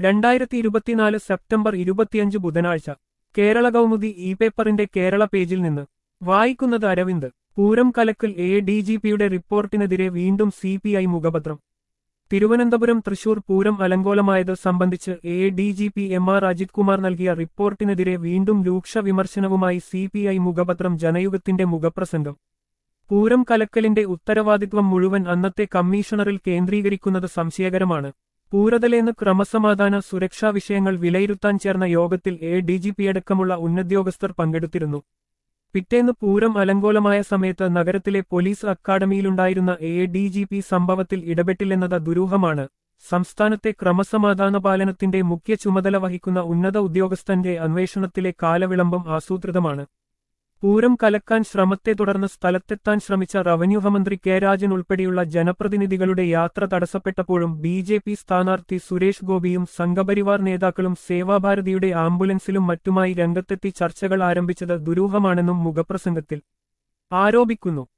രണ്ടായിരത്തി ഇരുപത്തിനാല് സെപ്റ്റംബർ ഇരുപത്തിയഞ്ച് ബുധനാഴ്ച കേരള കൗമുദി ഇ പേപ്പറിന്റെ കേരള പേജിൽ നിന്ന് വായിക്കുന്നത് അരവിന്ദ് പൂരം കലക്കൽ എ ഡി ജി പിയുടെ റിപ്പോർട്ടിനെതിരെ വീണ്ടും സി പി ഐ മുഖപത്രം തിരുവനന്തപുരം തൃശൂർ പൂരം അലങ്കോലമായത് സംബന്ധിച്ച് A D G P M R Ajith Kumar നൽകിയ റിപ്പോർട്ടിനെതിരെ വീണ്ടും രൂക്ഷ വിമർശനവുമായി സി പി ഐ മുഖപത്രം ജനയുഗത്തിന്റെ മുഖപ്രസംഗം പൂരം കലക്കലിന്റെ ഉത്തരവാദിത്വം മുഴുവൻ അന്നത്തെ കമ്മീഷണറിൽ കേന്ദ്രീകരിക്കുന്നത് സംശയകരമാണ് പൂരതലേന്ന് ക്രമസമാധാന സുരക്ഷാ വിഷയങ്ങൾ വിലയിരുത്താൻ ചേർന്ന യോഗത്തിൽ എ ഡി ജി പിയടക്കമുള്ള ഉന്നദ്യോഗസ്ഥർ പങ്കെടുത്തിരുന്നു പിറ്റേന്ന് പൂരം അലങ്കോലമായ സമയത്ത് നഗരത്തിലെ പോലീസ് അക്കാഡമിയിലുണ്ടായിരുന്ന എ ഡി ജി പി സംഭവത്തിൽ ഇടപെട്ടില്ലെന്നത് ദുരൂഹമാണ് സംസ്ഥാനത്തെ ക്രമസമാധാന പാലനത്തിന്റെ മുഖ്യ ചുമതല വഹിക്കുന്ന ഉന്നത ഉദ്യോഗസ്ഥന്റെ അന്വേഷണത്തിലെ കാലവിളംബം ആസൂത്രിതമാണ് പൂരം കലക്കാൻ ശ്രമത്തെ തുടർന്ന് സ്ഥലത്തെത്താൻ ശ്രമിച്ച റവന്യൂ മന്ത്രി കെ രാജൻ ഉൾപ്പെടെയുള്ള ജനപ്രതിനിധികളുടെ യാത്ര തടസ്സപ്പെട്ടപ്പോഴും ബി ജെ പി സ്ഥാനാർത്ഥി സുരേഷ് ഗോപിയും സംഘപരിവാർ നേതാക്കളും സേവാഭാരതിയുടെ ആംബുലൻസിലും മറ്റുമായി രംഗത്തെത്തി ചർച്ചകൾ ആരംഭിച്ചത് ദുരൂഹമാണെന്നും മുഖപ്രസംഗത്തിൽ ആരോപിക്കുന്നു